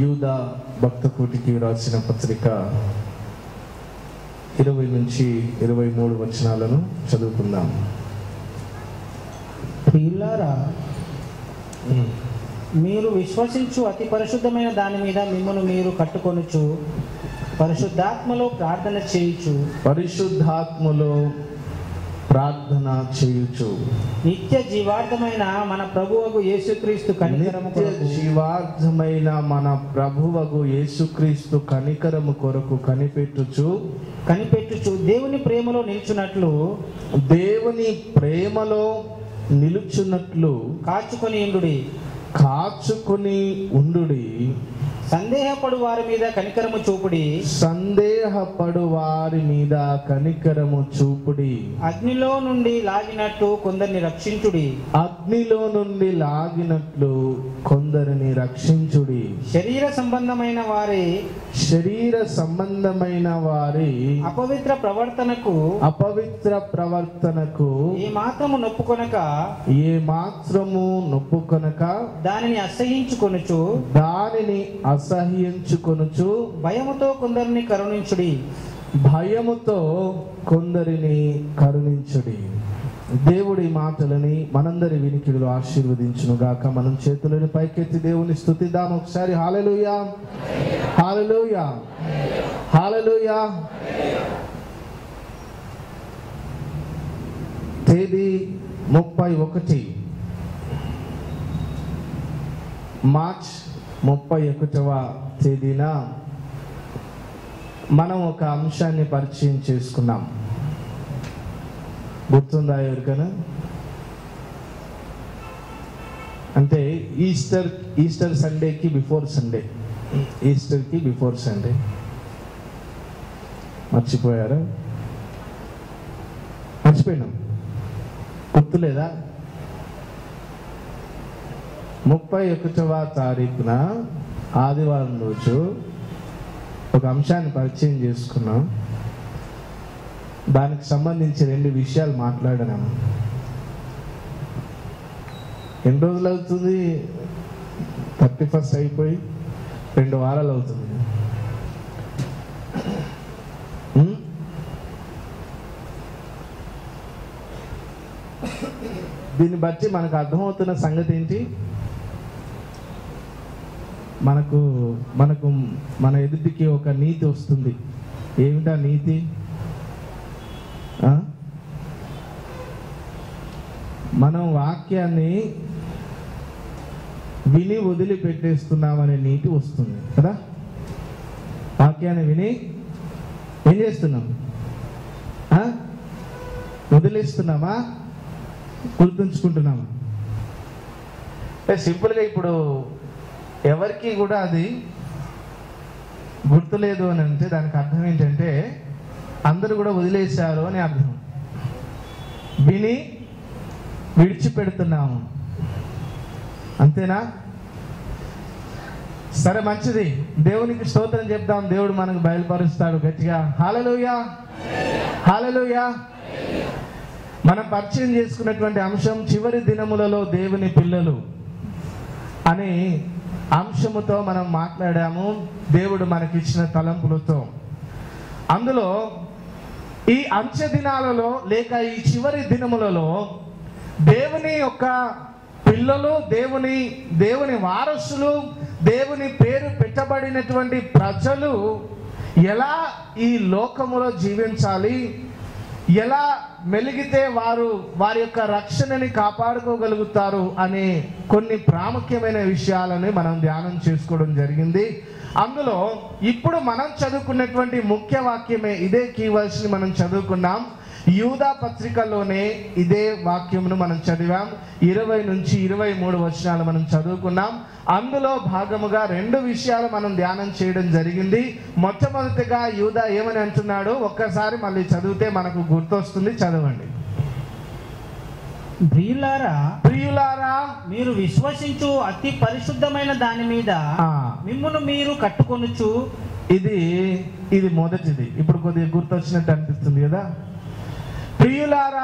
యూద భక్త కోటికి రాసిన పత్రిక ఇరవై నుంచి ఇరవై మూడు వచనాలను చదువుకుందాం ప్రియులారా మీరు విశ్వసించు అతి పరిశుద్ధమైన దాని మీద మిమ్మల్ని మీరు కట్టుకొనుచు పరిశుద్ధాత్మలో ప్రార్థన చేయుచు పరిశుద్ధాత్మలో ప్రార్థన చేయుచు నిత్య జీవార్థమైన మన ప్రభువకు యేసుక్రీస్తు కనికరము నిత్య కొరకు జీవార్థమైన మన ప్రభువగు యేసుక్రీస్తు కనికరము కొరకు కనిపెట్టుచు కనిపెట్టుచు దేవుని ప్రేమలో నిల్చున్నట్లు దేవుని ప్రేమలో నిలుచున్నట్లు కాచుకొని ఇండుడి కాచుకుని ఉండుడి సందేహపడు వారి మీద కనికరము చూపుడి సందేహపడు వారి మీద కనికరము చూపుడి అగ్నిలో నుండి లాగినట్టు కొందరిని రక్షించుడి అగ్నిలో నుండి లాగినట్లు కొందరిని రక్షించుడి శరీర సంబంధమైన వారి శరీర సంబంధమైన వారి అపవిత్ర ప్రవర్తనకు అపవిత్ర ప్రవర్తనకు ఈ మాత్రము నొప్పుకొనక ఏ మాత్రము నొప్పుకొనక దానిని అసహించుకొనుచు దానిని అసహ్యించుకొనుచు భయముతో కొందరిని కరుణించుడి భయముతో కొందరిని కరుణించుడి దేవుడి మాటలని మనందరి వినికిడిలో ఆశీర్వదించును గాక మనం చేతులని పైకెత్తి దేవుని స్తుతిద్దాం ఒకసారి హాలలుయా హాలలుయా హాలలుయా తేదీ ముప్పై ఒకటి మార్చ్ ముప్పై ఒకటవ తేదీన మనం ఒక అంశాన్ని పరిచయం చేసుకున్నాం గుర్తుందా ఎవరికైనా అంటే ఈస్టర్ ఈస్టర్ సండేకి బిఫోర్ సండే ఈస్టర్కి బిఫోర్ సండే మర్చిపోయారా మర్చిపోయినాం గుర్తులేదా ముప్పై ఒకటవ తారీఖున ఆదివారం రోజు ఒక అంశాన్ని పరిచయం చేసుకున్నాం దానికి సంబంధించి రెండు విషయాలు మాట్లాడినాము ఎన్ని రోజులు అవుతుంది థర్టీ ఫస్ట్ అయిపోయి రెండు వారాలు అవుతుంది ఉం? దీన్ని బట్టి మనకు అర్థమవుతున్న సంగతి ఏంటి మనకు మనకు మన ఎదుటికి ఒక నీతి వస్తుంది ఏమిటా నీతి ఆ? మనం వాక్యాన్ని విని వదిలిపెట్టేస్తున్నామనే నీతి వస్తుంది కదా వాక్యాన్ని విని ఏం చేస్తున్నాం ఆ? వదిలేస్తున్నామా గుర్తుంచుకుంటున్నామా అంటే సింపుల్గా ఇప్పుడు ఎవరికి కూడా అది గుర్తులేదు అని అంటే దానికి అర్థం ఏంటంటే అందరూ కూడా వదిలేశారు అని అర్థం విని విడిచిపెడుతున్నాము అంతేనా సరే మంచిది దేవునికి స్తోత్రం చెప్దాం దేవుడు మనకు బయలుపరుస్తాడు గట్టిగా హాలలుయా హాలలుయా మనం పరిచయం చేసుకున్నటువంటి అంశం చివరి దినములలో దేవుని పిల్లలు అనే అంశముతో మనం మాట్లాడాము దేవుడు మనకిచ్చిన తలంపులతో అందులో ఈ అంచె దినాలలో లేక ఈ చివరి దినములలో దేవుని యొక్క పిల్లలు దేవుని దేవుని వారసులు దేవుని పేరు పెట్టబడినటువంటి ప్రజలు ఎలా ఈ లోకములో జీవించాలి ఎలా మెలిగితే వారు వారి యొక్క రక్షణని కాపాడుకోగలుగుతారు అనే కొన్ని ప్రాముఖ్యమైన విషయాలని మనం ధ్యానం చేసుకోవడం జరిగింది అందులో ఇప్పుడు మనం చదువుకున్నటువంటి ముఖ్య వాక్యమే ఇదే కీవర్డ్స్ని మనం చదువుకున్నాం యూదా పత్రికలోనే ఇదే వాక్యమును మనం చదివాం ఇరవై నుంచి ఇరవై మూడు వచనాలు మనం చదువుకున్నాం అందులో భాగముగా రెండు విషయాలు మనం ధ్యానం చేయడం జరిగింది మొట్టమొదటిగా యూదా ఏమని అంటున్నాడు ఒక్కసారి మళ్ళీ చదివితే మనకు గుర్తొస్తుంది చదవండి ప్రియులారా ప్రియులారా మీరు విశ్వసించు అతి పరిశుద్ధమైన దాని మీద ఆ, మిమ్మును మీరు కట్టుకొనుచు ఇది ఇది మొదటిది ఇప్పుడు కొద్దిగా గుర్తొచ్చినట్టు అనిపిస్తుంది కదా ప్రియులారా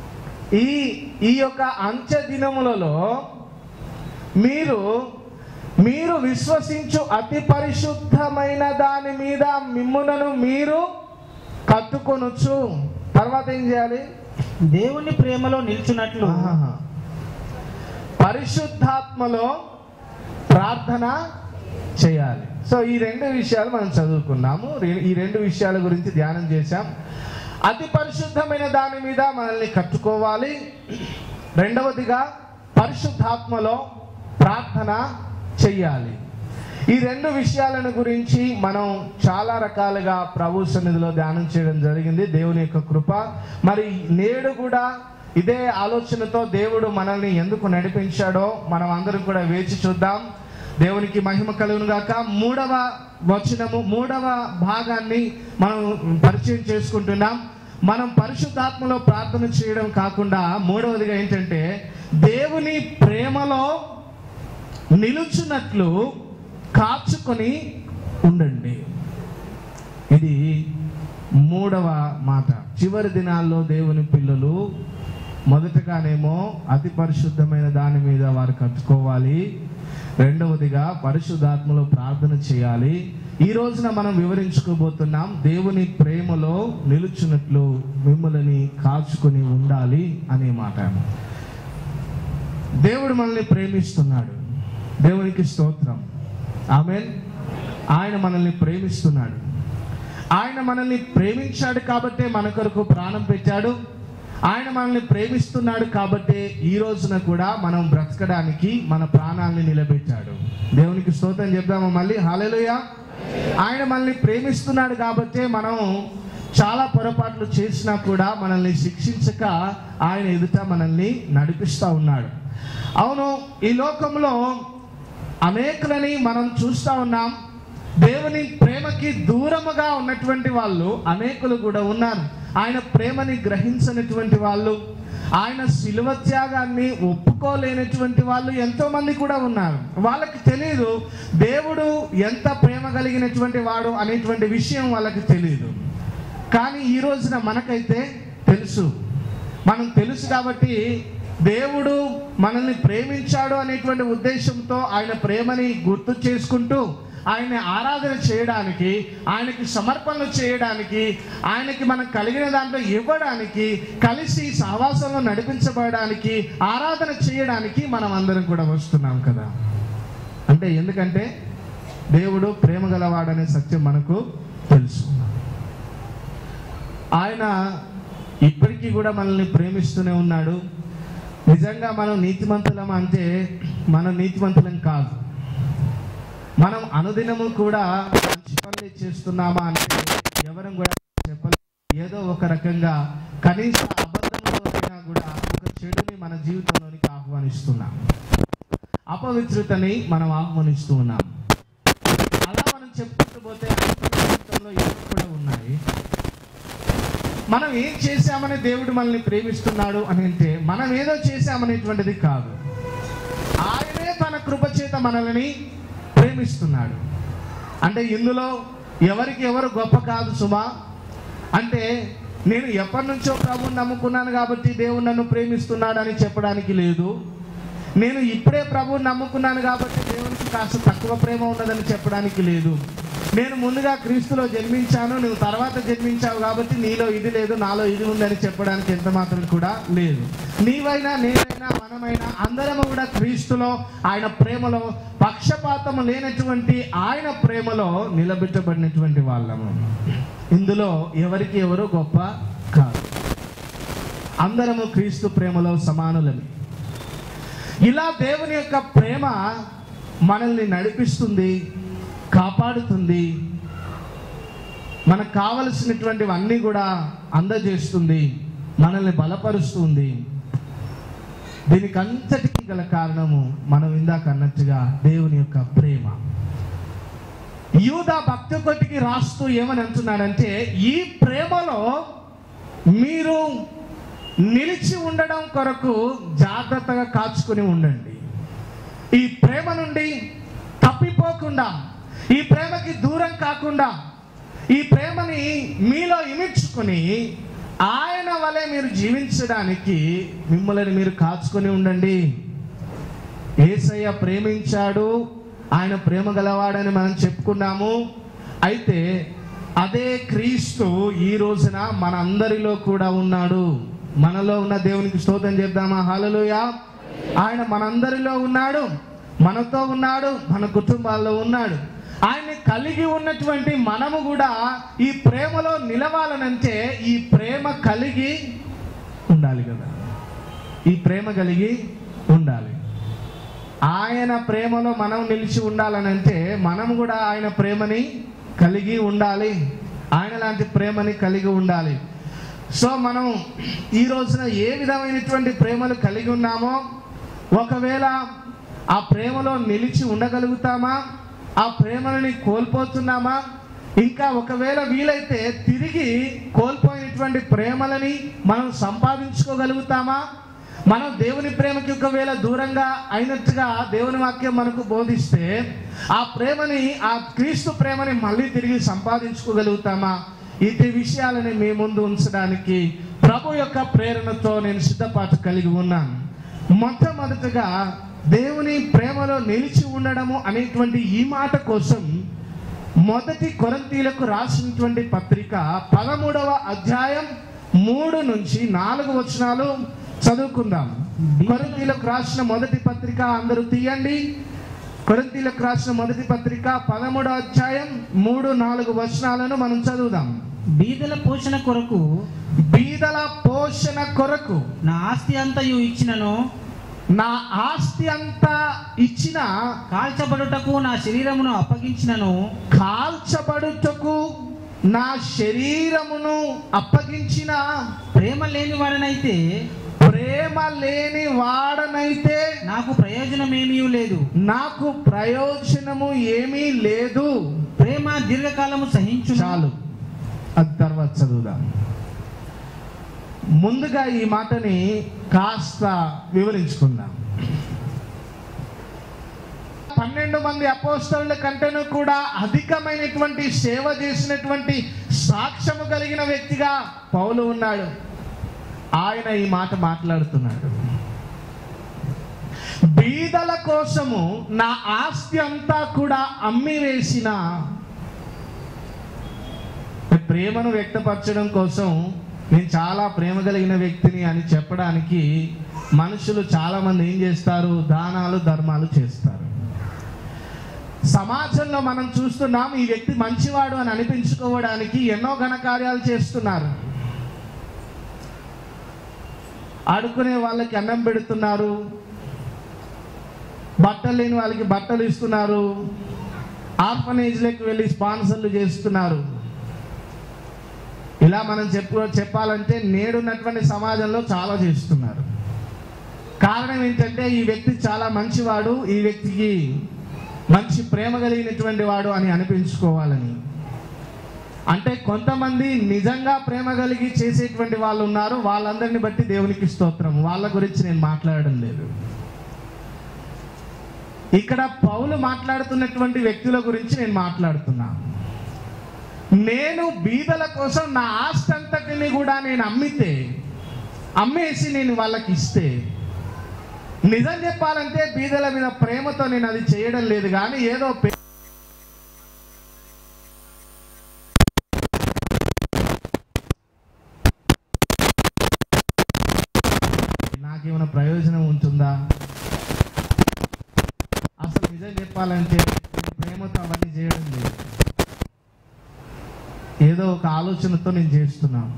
ఈ ఈ యొక్క అంచె దినములలో మీరు మీరు విశ్వసించు అతి పరిశుద్ధమైన దాని మీద మిమ్మునను మీరు కట్టుకొనొచ్చు తర్వాత ఏం చేయాలి దేవుని ప్రేమలో నిల్చున్నట్లు ఆహాహా. పరిశుద్ధాత్మలో ప్రార్థన చేయాలి సో ఈ రెండు విషయాలు మనం చదువుకున్నాము రె- ఈ రెండు విషయాల గురించి ధ్యానం చేశాం అతి పరిశుద్ధమైన దాని మీద మనల్ని కట్టుకోవాలి రెండవదిగా పరిశుద్ధాత్మలో ప్రార్థన చెయ్యాలి ఈ రెండు విషయాలను గురించి మనం చాలా రకాలుగా ప్రభు సన్నిధిలో ధ్యానం చేయడం జరిగింది దేవుని యొక్క కృప మరి నేడు కూడా ఇదే ఆలోచనతో దేవుడు మనల్ని ఎందుకు నడిపించాడో మనం అందరం కూడా వేచి చూద్దాం దేవునికి మహిమ కలుగును గాక మూడవ వచనము మూడవ భాగాన్ని మనం పరిచయం చేసుకుంటున్నాం మనం పరిశుద్ధాత్మలో ప్రార్థన చేయడం కాకుండా మూడవదిగా ఏంటంటే దేవుని ప్రేమలో నిలుచున్నట్లు కాచుకొని ఉండండి ఇది మూడవ మాట చివరి దినాల్లో దేవుని పిల్లలు మొదటగానేమో అతి పరిశుద్ధమైన దాని మీద వారు కట్టుకోవాలి రెండవదిగా పరిశుద్ధాత్మలో ప్రార్థన చేయాలి ఈ రోజున మనం వివరించుకోబోతున్నాం దేవుని ప్రేమలో నిలుచున్నట్లు మిమ్మల్ని కాచుకొని ఉండాలి అనే మాట దేవుడు మనల్ని ప్రేమిస్తున్నాడు దేవునికి స్తోత్రం ఆమెన్ ఆయన మనల్ని ప్రేమిస్తున్నాడు ఆయన మనల్ని ప్రేమించాడు కాబట్టే మన కొరకు ప్రాణం పెట్టాడు ఆయన మనల్ని ప్రేమిస్తున్నాడు కాబట్టే ఈ రోజున కూడా మనం బ్రతకడానికి మన ప్రాణాన్ని నిలబెట్టాడు దేవునికి స్తోత్రం చెప్దామా మళ్ళీ హాలేలుయా ఆయన మనల్ని ప్రేమిస్తున్నాడు కాబట్టే మనం చాలా పొరపాట్లు చేసినా కూడా మనల్ని శిక్షించక ఆయన ఎదుట మనల్ని నడిపిస్తూ ఉన్నాడు అవును ఈ లోకంలో అనేకులని మనం చూస్తూ ఉన్నాం దేవుని ప్రేమకి దూరముగా ఉన్నటువంటి వాళ్ళు అనేకులు కూడా ఉన్నారు ఆయన ప్రేమని గ్రహించినటువంటి వాళ్ళు ఆయన శిలువ త్యాగాన్ని ఒప్పుకోలేనటువంటి వాళ్ళు ఎంతో మంది కూడా ఉన్నారు వాళ్ళకి తెలియదు దేవుడు ఎంత ప్రేమ కలిగినటువంటి వాడు అనేటువంటి విషయం వాళ్ళకి తెలియదు కానీ ఈ రోజున మనకైతే తెలుసు మనం తెలుసు కాబట్టి దేవుడు మనల్ని ప్రేమించాడు అనేటువంటి ఉద్దేశంతో ఆయన ప్రేమని గుర్తు చేసుకుంటూ ఆయన్ని ఆరాధన చేయడానికి ఆయనకి సమర్పణలు చేయడానికి ఆయనకి మనం కలిగిన దాంట్లో ఇవ్వడానికి కలిసి సహవాసంలో నడిపించబడడానికి ఆరాధన చేయడానికి మనం అందరం కూడా వస్తున్నాం కదా అంటే ఎందుకంటే దేవుడు ప్రేమ గలవాడనే సత్యం మనకు తెలుసు ఆయన ఇప్పటికీ కూడా మనల్ని ప్రేమిస్తూనే ఉన్నాడు నిజంగా మనం నీతిమంతులం అంటే మనం నీతిమంతులం కాదు మనం అనుదినము కూడా మంచి పనులు చేస్తున్నామా అంటే ఎవరం కూడా చెప్పలేదు ఏదో ఒక రకంగా కనీస అబద్ధంలోనైనా కూడా ఒక చెడుని మన జీవితంలోనికి ఆహ్వానిస్తున్నాం అపవిత్రతని మనం ఆహ్వానిస్తూ ఉన్నాం అలా మనం చెప్పుకుంటూ పోతే ఆత్మీయ జీవితంలో ఎన్నో కూడా ఉన్నాయి మనం ఏం చేశామని దేవుడు మనల్ని ప్రేమిస్తున్నాడు అని అంటే మనం ఏదో చేశామనేటువంటిది కాదు ఆయనే తన కృప చేత మనల్ని ప్రేమిస్తున్నాడు అంటే ఇందులో ఎవరికి ఎవరు గొప్ప కాదు సుమా అంటే నేను ఎప్పటి నుంచో ప్రభుని నమ్ముకున్నాను కాబట్టి దేవుడు నన్ను ప్రేమిస్తున్నాడు అని చెప్పడానికి లేదు నేను ఇప్పుడే ప్రభువుని నమ్ముకున్నాను కాబట్టి దేవునికి కాస్త తక్కువ ప్రేమ ఉన్నదని చెప్పడానికి లేదు నేను ముందుగా క్రీస్తులో జన్మించాను నువ్వు తర్వాత జన్మించావు కాబట్టి నీలో ఇది లేదు నాలో ఇది ఉందని చెప్పడానికి ఎంత మాత్రం కూడా లేదు నీవైనా నేనైనా మనమైనా అందరము కూడా క్రీస్తులో ఆయన ప్రేమలో పక్షపాతము లేనటువంటి ఆయన ప్రేమలో నిలబెట్టబడినటువంటి వాళ్ళము ఇందులో ఎవరికి ఎవరు గొప్ప కాదు అందరము క్రీస్తు ప్రేమలో సమానులమే ఇలా దేవుని యొక్క ప్రేమ మనల్ని నడిపిస్తుంది కాపాడుతుంది మనకు కావలసినటువంటివన్నీ కూడా అందజేస్తుంది మనల్ని బలపరుస్తుంది దీనికి అంతటికీ గల కారణము మనం ఇందాక అన్నట్టుగా దేవుని యొక్క ప్రేమ యూదా భక్తి కొట్టికి రాస్తూ ఏమని అంటున్నాడంటే ఈ ప్రేమలో మీరు నిలిచి ఉండడం కొరకు జాగ్రత్తగా కాచుకొని ఉండండి ఈ ప్రేమ నుండి తప్పిపోకుండా ఈ ప్రేమకి దూరం కాకుండా ఈ ప్రేమని మీలో ఇమిడ్చుకొని ఆయన వలె మీరు జీవించడానికి మిమ్మల్ని మీరు కాచుకొని ఉండండి ఏసయ్య ప్రేమించాడు ఆయన ప్రేమ గలవాడని మనం చెప్పుకున్నాము అయితే అదే క్రీస్తు ఈ రోజున మన అందరిలో కూడా ఉన్నాడు మనలో ఉన్న దేవునికి స్తోత్రం చెప్దామా హల్లెలూయ ఆయన మనందరిలో ఉన్నాడు మనతో ఉన్నాడు మన కుటుంబాల్లో ఉన్నాడు ఆయన్ని కలిగి ఉన్నటువంటి మనము కూడా ఈ ప్రేమలో నిలవాలనంటే ఈ ప్రేమ కలిగి ఉండాలి కదా ఈ ప్రేమ కలిగి ఉండాలి ఆయన ప్రేమలో మనం నిలిచి ఉండాలనంటే మనం కూడా ఆయన ప్రేమని కలిగి ఉండాలి ఆయన లాంటి ప్రేమని కలిగి ఉండాలి సో మనం ఈ రోజున ఏ విధమైనటువంటి ప్రేమలు కలిగి ఉన్నామో ఒకవేళ ఆ ప్రేమలో నిలిచి ఉండగలుగుతామా ఆ ప్రేమలని కోల్పోతున్నామా ఇంకా ఒకవేళ వీలైతే తిరిగి కోల్పోయినటువంటి ప్రేమలని మనం సంపాదించుకోగలుగుతామా మనం దేవుని ప్రేమకి ఒకవేళ దూరంగా అయినట్టుగా దేవుని వాక్యం మనకు బోధిస్తే ఆ ప్రేమని ఆ క్రీస్తు ప్రేమని మళ్ళీ తిరిగి సంపాదించుకోగలుగుతామా ఇటు విషయాలని మీ ముందు ఉంచడానికి ప్రభు యొక్క ప్రేరణతో నేను సిద్ధపాటు కలిగి ఉన్నాను మొట్టమొదటగా దేవుని ప్రేమలో నిలిచి ఉండడము అనేటువంటి ఈ మాట కోసం మొదటి కొరంతీలకు రాసినటువంటి పత్రిక పదమూడవ అధ్యాయం మూడు నుంచి నాలుగు వచనాలు చదువుకుందాం కొరంతీలకు రాసిన మొదటి పత్రిక అందరూ తీయండి కొరంతీలకు రాసిన మొదటి పత్రిక పదమూడవ అధ్యాయం మూడు నాలుగు వచనాలను మనం చదువుదాం బీదల పోషణ కొరకు బీదల పోషణ కొరకు నా ఆస్తి అంతయు ఇచ్చినను నా ఆస్తి అంతా ఇచ్చిన కాల్చబడుటకు నా శరీరమును అప్పగించినను కాల్చబడుటకు నా శరీరమును అప్పగించిన ప్రేమ లేని వాడనైతే ప్రేమ లేని వాడనైతే నాకు ప్రయోజనమేమీ లేదు నాకు ప్రయోజనము ఏమీ లేదు ప్రేమ దీర్ఘకాలము సహించు చాలు అది తర్వాత చదువుదాం ముందుగా ఈ మాటని కాస్త వివరించుకుందాం పన్నెండు మంది అపోస్తలుల కంటేనూ కూడా అధికమైనటువంటి సేవ చేసినటువంటి సాక్ష్యము కలిగిన వ్యక్తిగా పౌలు ఉన్నాడు ఆయన ఈ మాట మాట్లాడుతున్నాడు బీదల కోసము నా ఆస్తి అంతా కూడా అమ్మి వేసిన ప్రేమను వ్యక్తపరచడం కోసం నేను చాలా ప్రేమ కలిగిన వ్యక్తిని అని చెప్పడానికి మనుషులు చాలా మంది ఏం చేస్తారు దానాలు ధర్మాలు చేస్తారు సమాజంలో మనం చూస్తున్నాం ఈ వ్యక్తి మంచివాడు అని అనిపించుకోవడానికి ఎన్నో ఘనకార్యాలు చేస్తున్నారు ఆడుకునే వాళ్ళకి అన్నం పెడుతున్నారు బట్టలు లేని వాళ్ళకి బట్టలు ఇస్తున్నారు ఆర్ఫనేజ్లకు వెళ్ళి స్పాన్సర్లు చేస్తున్నారు ఇలా మనం చెప్పు చెప్పాలంటే నేడున్నటువంటి సమాజంలో చాలా చేస్తున్నారు కారణం ఏంటంటే ఈ వ్యక్తి చాలా మంచివాడు ఈ వ్యక్తికి మంచి ప్రేమ కలిగినటువంటి వాడు అని అనిపించుకోవాలని అంటే కొంతమంది నిజంగా ప్రేమ కలిగి చేసేటువంటి వాళ్ళు ఉన్నారు వాళ్ళందరిని బట్టి దేవునికి స్తోత్రం వాళ్ళ గురించి నేను మాట్లాడడం లేదు ఇక్కడ పౌలు మాట్లాడుతున్నటువంటి వ్యక్తుల గురించి నేను మాట్లాడుతున్నాను నేను బీదల కోసం నా ఆస్తి అంతటిని కూడా నేను అమ్మితే అమ్మేసి నేను వాళ్ళకి ఇస్తే నిజం చెప్పాలంటే బీదల మీద ప్రేమతో నేను అది చేయడం లేదు కానీ ఏదో పే- నాకేమైనా ప్రయోజనం ఉంటుందా అసలు నిజం చెప్పాలంటే నేను ప్రేమతో అవన్నీ చేయడం లేదు ఏదో ఒక ఆలోచనతో నేను చేస్తున్నాను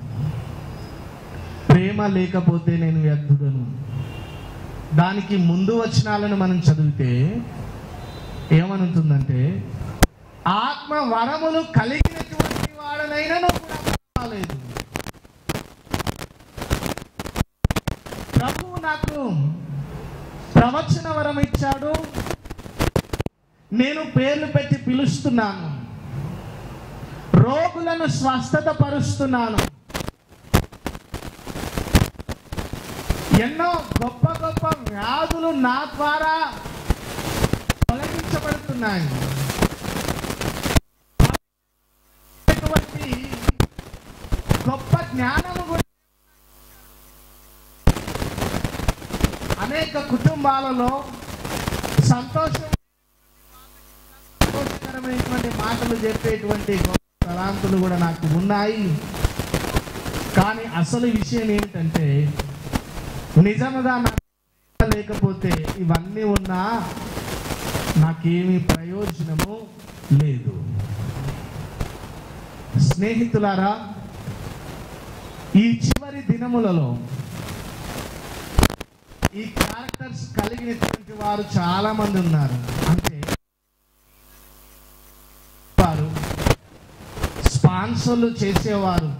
ప్రేమ లేకపోతే నేను వ్యర్థుడను దానికి ముందు వచనాలను మనం చదివితే ఏమనుంటుందంటే ఆత్మ వరములు కలిగినటువంటి వాడనైనా కూడా పర్వాలేదు ప్రభువు నాకు ప్రవచన వరం ఇచ్చాడు నేను పేర్లు పెట్టి పిలుస్తున్నాను రోగులను స్వస్థత పరుస్తున్నాను ఎన్నో గొప్ప గొప్ప వ్యాధులు నా ద్వారా తొలగించబడుతున్నాయి అటువంటి గొప్ప జ్ఞానము కూడా అనేక కుటుంబాలలో సంతోషం మాటలు చెప్పేటువంటి గొప్ప తలాంతులు కూడా నాకు ఉన్నాయి కానీ అసలు విషయం ఏమిటంటే నిజముగా నాకు లేకపోతే ఇవన్నీ ఉన్నా నాకేమీ ప్రయోజనము లేదు స్నేహితులారా ఈ చివరి దినములలో ఈ క్యారెక్టర్స్ కలిగినటువంటి వారు చాలా మంది ఉన్నారు అంటే వారు స్పాన్సర్లు చేసేవారు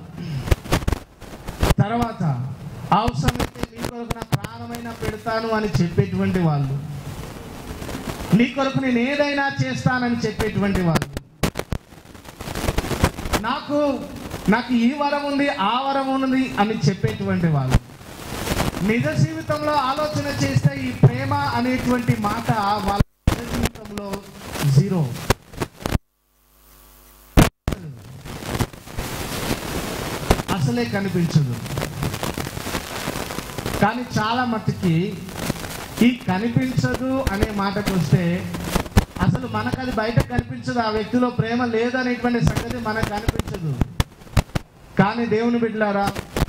తర్వాత అవసరమైతే నీ కొరకు నా ప్రాణమైన పెడతాను అని చెప్పేటువంటి వాళ్ళు నీ కొరకు నేను ఏదైనా చేస్తానని చెప్పేటువంటి వాళ్ళు నాకు నాకు ఈ వరం ఉంది ఆ వరం ఉంది అని చెప్పేటువంటి వాళ్ళు నిజ జీవితంలో ఆలోచన చేస్తే ఈ ప్రేమ అనేటువంటి మాట వాళ్ళ నిజ జీవితంలో జీరో అసలే కనిపించదు కానీ చాలా మట్టుకి ఈ కనిపించదు అనే మాటకు వస్తే అసలు మనకు అది బయట కనిపించదు ఆ వ్యక్తిలో ప్రేమ లేదనేటువంటి సంగతి మనకు కనిపించదు కానీ దేవుని బిడ్డలారా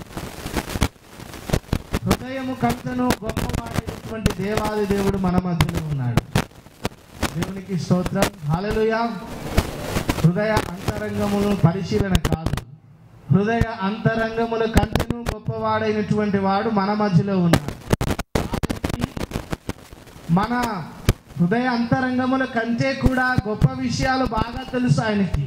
హృదయము కవితను గొప్పవాడైనటువంటి దేవాది దేవుడు మన మధ్యలో ఉన్నాడు దేవునికి స్తోత్రం హల్లెలూయా హృదయ అంతరంగములను పరిశీలన కాదు హృదయ అంతరంగముల కంటెను గొప్పవాడైనటువంటి వాడు మన మధ్యలో ఉన్నాడు ఆయనకి మన హృదయ అంతరంగముల కంటే కూడా గొప్ప విషయాలు బాగా తెలుసు ఆయనకి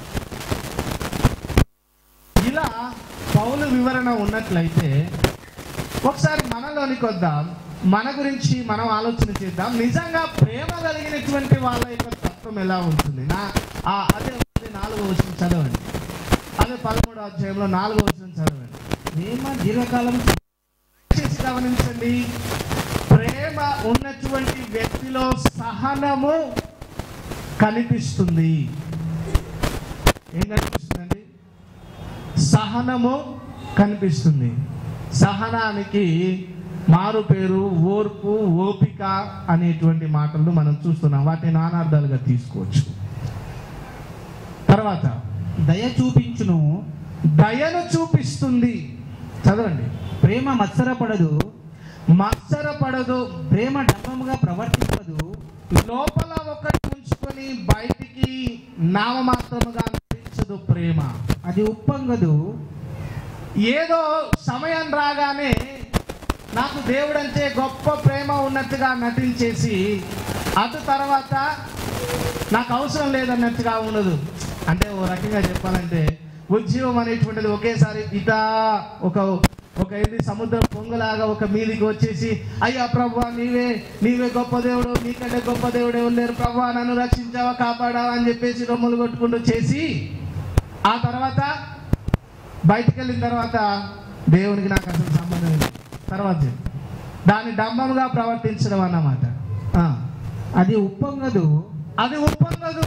ఇలా పౌలు వివరణ ఉన్నట్లయితే ఒకసారి మనలోనికి వద్దాం మన గురించి మనం ఆలోచన చేద్దాం నిజంగా ప్రేమ కలిగినటువంటి వాళ్ళ యొక్క తత్వం ఎలా ఉంటుంది నా ఆ అదే అదే నాలుగో వచ్చిన చదవండి అదే పదమూడో అధ్యాయంలో నాలుగో వచ్చిన చదవండి ప్రేమ దీర్ఘకాలం చేసి గమనించండి ప్రేమ ఉన్నటువంటి వ్యక్తిలో సహనము కనిపిస్తుంది ఏం కనిపిస్తుందండి సహనము కనిపిస్తుంది సహనానికి మారు పేరు ఓర్పు ఓపిక అనేటువంటి మాటలు మనం చూస్తున్నాం వాటిని నానార్థాలుగా తీసుకోవచ్చు తర్వాత దయ చూపించును దయను చూపిస్తుంది చదవండి ప్రేమ మత్సరపడదు మత్సరపడదు ప్రేమ డబ్బముగా ప్రవర్తింపదు లోపల ఒకటి ఉంచుకొని బయటికి నామమాత్రముగా అనిపించదు ప్రేమ అది ఉప్పొంగదు ఏదో సమయం రాగానే నాకు దేవుడంటే గొప్ప ప్రేమ ఉన్నట్టుగా నటించేసి అటు తర్వాత నాకు అవసరం లేదన్నట్టుగా ఉండదు అంటే ఓ రకంగా చెప్పాలంటే ఉద్యమం అనేటువంటిది ఒకేసారి ఇటా ఒక ఒక ఏంది సముద్రం పొంగులాగా ఒక మీదికి వచ్చేసి అయ్యా ప్రభా నీవే నీవే గొప్ప దేవుడు నీకంటే గొప్ప దేవుడు ఎవరు లేరు ప్రభా నన్ను రక్షించావా కాపాడావా అని చెప్పేసి రొమ్ములు కొట్టుకుంటూ చేసి ఆ తర్వాత బయటికి వెళ్ళిన తర్వాత దేవునికి నాకు అసలు సంబంధం లేదు తర్వాత చెప్పు. దాన్ని డంబముగా ప్రవర్తించడం అన్నమాట ఆ, అది ఉప్పొంగదు అది ఒప్పందదు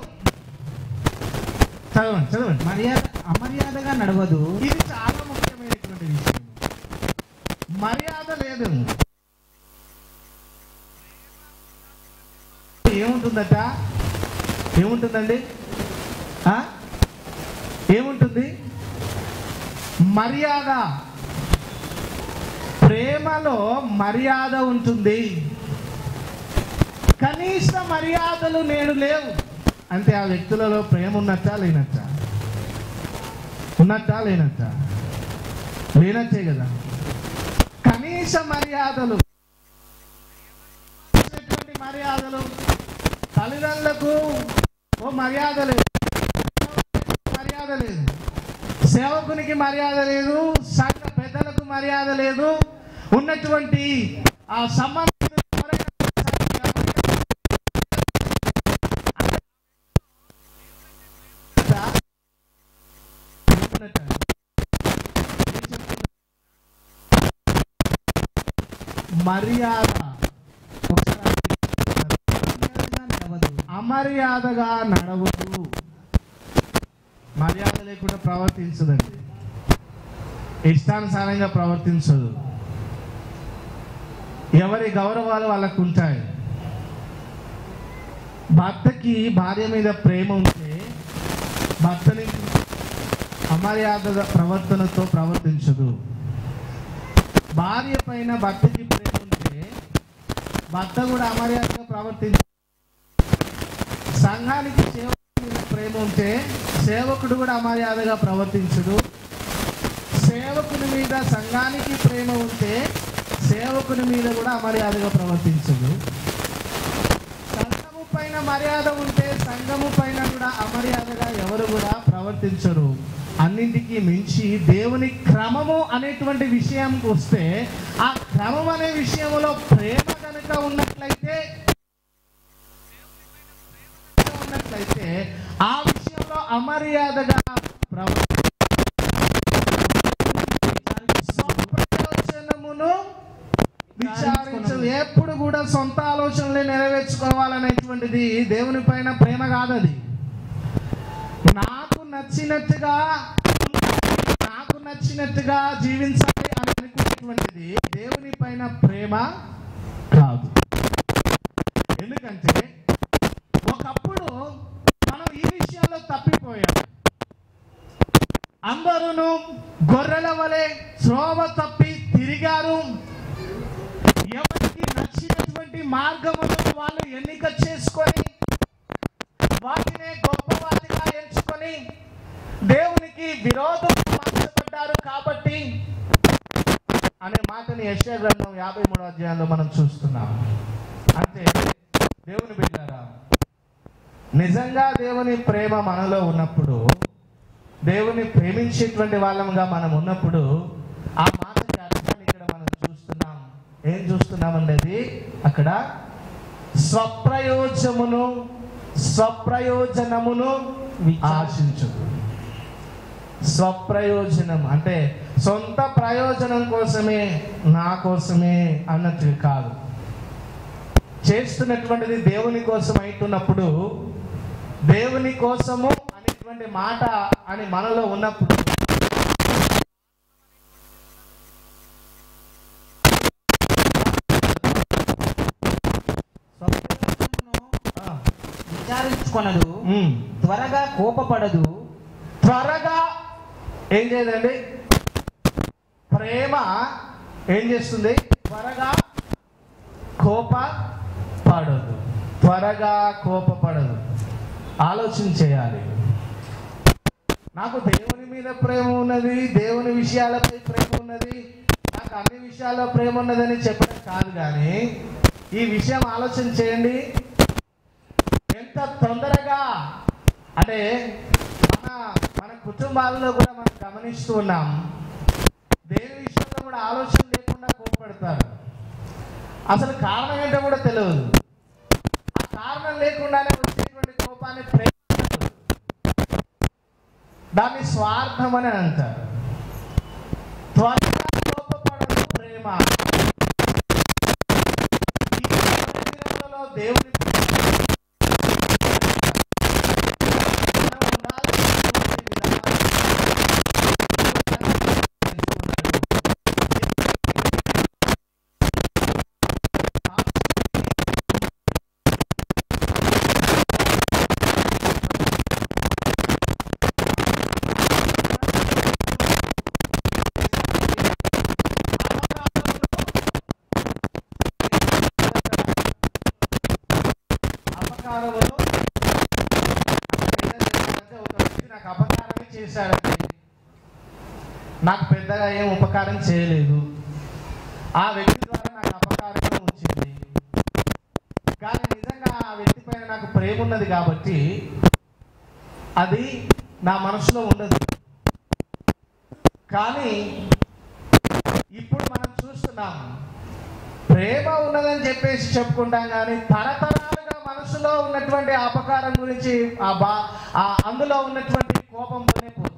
చదవండి చదవండి మర్యాద అమర్యాదగా నడవదు ఇది చాలా ముఖ్యమైనటువంటి విషయం మర్యాద లేదు ఏముంటుందట ఏముంటుందండి ఆ? ఏముంటుంది మర్యాద ప్రేమలో మర్యాద ఉంటుంది కనీస మర్యాదలు నేడు లేవు అంటే ఆ వ్యక్తులలో ప్రేమ ఉన్నట్టా లేనట్టా ఉన్నట్టా లేనట్టా లేనట్టే కదా కనీస మర్యాదలు ఇచ్చినటువంటి మర్యాదలు తల్లిదండ్రులకు ఓ మర్యాద లేదు మర్యాద లేదు సేవకునికి మర్యాద లేదు సంఘ పెద్దలకు మర్యాద లేదు ఉన్నటువంటి ఆ సంబంధించిన ఎవరైనా ఏమున్నట్టు? ఏం చెప్తున్నా? మర్యాద ఒకసారి అమర్యాదగా నడవదు అమర్యాదగా నడవదు మర్యాద లేకుండా ప్రవర్తించదండి ఇష్టానుసారంగా ప్రవర్తించదు ఎవరి గౌరవాలు వాళ్ళకు ఉంటాయి భర్తకి భార్య మీద ప్రేమ ఉంటే భర్తని అమర్యాద ప్రవర్తనతో ప్రవర్తించదు భార్య పైన భర్తకి ప్రేమ ఉంటే భర్త కూడా అమర్యాదగా ప్రవర్తించ సంఘానికి సేవకుడి మీద ప్రేమ ఉంటే సేవకుడు కూడా అమర్యాదగా ప్రవర్తించడు సేవకుని మీద సంఘానికి ప్రేమ ఉంటే సేవకుని మీద కూడా అమర్యాదగా ప్రవర్తించదు సంఘము పైన మర్యాద ఉంటే సంఘము పైన కూడా అమర్యాదగా ఎవరు కూడా ప్రవర్తించరు అన్నింటికి మించి దేవుని క్రమము అనేటువంటి విషయంకి వస్తే ఆ క్రమం అనే విషయంలో ప్రేమ కనుక ఉన్నట్లయితే ఉన్నట్లయితే ఆ విషయంలో అమర్యాదగా ప్రవర్తి స్వప్రయోజనమును విచారించదు ఎప్పుడు కూడా సొంత ఆలోచనలే నెరవేర్చుకోవాలనేటువంటిది దేవుని పైన ప్రేమ కాదది నాకు నచ్చినట్టుగా ఉండాలి, నాకు నచ్చినట్టుగా జీవించాలి అని అనుకునేటువంటిది దేవుని పైన ప్రేమ కాదు ఎందుకంటే ఒకప్పుడు మనం ఈ విషయాల్లో తప్పిపోయాం అందరూ గొర్రెల వలె త్రోవ తప్పి తిరిగారు ఎవరికి నచ్చినటువంటి మార్గములను వాళ్ళు ఎన్నిక చేసుకొని వాటినే గొప్పవాటిగా ఎంచుకొని దేవునికి విరోధం మార్చబడ్డారు కాబట్టి అనే మాటని యశ్యా గ్రంథం యాభై మూడో అధ్యాయంలో మనం చూస్తున్నాం అంటే దేవుని బిడ్డారా నిజంగా దేవుని ప్రేమ మనలో ఉన్నప్పుడు దేవుని ప్రేమించేటువంటి వాళ్ళంగా మనం ఉన్నప్పుడు ఆ మాటకి అర్థాన్ని ఇక్కడ మనం చూస్తున్నాం ఏం చూస్తున్నామండి అది అక్కడ స్వప్రయోజమును స్వప్రయోజనమును ఆశించదు స్వప్రయోజనం అంటే సొంత ప్రయోజనం కోసమే నా కోసమే అన్నట్టు కాదు చేస్తున్నటువంటిది దేవుని కోసం అయితున్నప్పుడు దేవుని కోసము అనేటువంటి మాట అని మనలో ఉన్నప్పుడు స్వప్రయోజనమును ఆ, విచారించుకొనదు ఉమ్, త్వరగా కోపపడదు త్వరగా ఏం చేయదండి ప్రేమ ఏం చేస్తుంది త్వరగా కోప పడదు త్వరగా కోపపడదు ఆలోచన చేయాలి నాకు దేవుని మీద ప్రేమ ఉన్నది దేవుని విషయాలపై ప్రేమ ఉన్నది నాకు అన్ని విషయాల్లో ప్రేమ ఉన్నదని చెప్పడం కాదు కానీ ఈ విషయం ఆలోచన చేయండి ఎంత తొందరగా అంటే మన మన కుటుంబాలలో కూడా మనం గమనిస్తూ ఉన్నాం దేని విషయంలో కూడా ఆలోచన లేకుండా కోపడతారు అసలు కారణం ఏంటో కూడా తెలియదు ఆ కారణం లేకుండానే వచ్చేటువంటి కోపాన్ని ప్రేమ అంటారు. దాన్ని స్వార్థం అని అంటారు త్వరగా కోపపడదు ప్రేమ ఈ దినములలో దేవుని మనం ఉండాల్సినటువంటి విధానం అపకారములు అంటే ఒక వ్యక్తి నాకు అపకారమే చేశాడండి నాకు పెద్దగా ఏం ఉపకారం చేయలేదు ఆ వ్యక్తి ద్వారా నాకు అపకారమే వచ్చింది కానీ నిజంగా ఆ వ్యక్తి పైన నాకు ప్రేమ ఉన్నది కాబట్టి అది నా మనసులో ఉండదు కానీ ఇప్పుడు మనం చూస్తున్నాం ప్రేమ ఉన్నదని చెప్పేసి చెప్పుకుంటాం కానీ తరతరాలుగా మనసులో ఉన్నటువంటి ఆ అపకారం గురించి ఆ బా ఆ అందులో ఉన్నటువంటి కోపంతోనే పోతుంది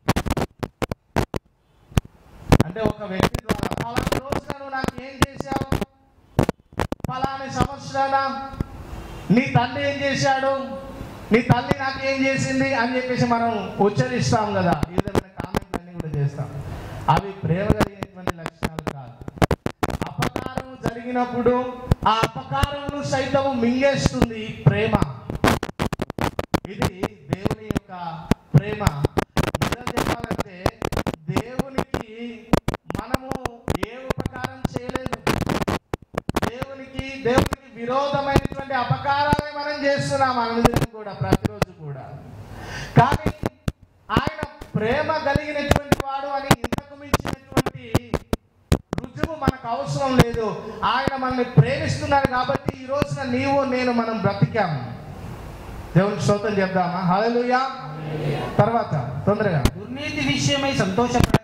అంటే ఒక వ్యక్తి ద్వారా పలానా రోజున నువ్వు నాకు ఏం చేశావు పలాని సంవత్సరాల నీ తండ్రి ఏం చేశాడు నీ తల్లి నాకు ఏం చేసింది అని చెప్పేసి మనం ఉచ్చరిస్తాం కదా ఈ విధమైన కామెంట్లు అన్ని కూడా చేస్తాం అవి ప్రేమ కలిగినటువంటి లక్షణాలు కాదు అపకారం జరిగినప్పుడు ఆ అపకారమును సైతము మింగేస్తుంది ప్రేమ ఇది దేవుని యొక్క ప్రేమిస్తున్నాం అనుదినం కూడా ప్రతిరోజు కూడా కానీ ఆయన ప్రేమ కలిగినటువంటి వాడు అని ఇంతకు మించినటువంటి రుజువు మనకు అవసరం లేదు ఆయన మనల్ని ప్రేమిస్తున్నాడు కాబట్టి ఈ రోజున నీవు నేను మనం బ్రతికాము దేవునికి స్తోత్రం చెప్దామా హల్లెలూయా తర్వాత తొందరగా దుర్నీతి విషయమై సంతోషపడ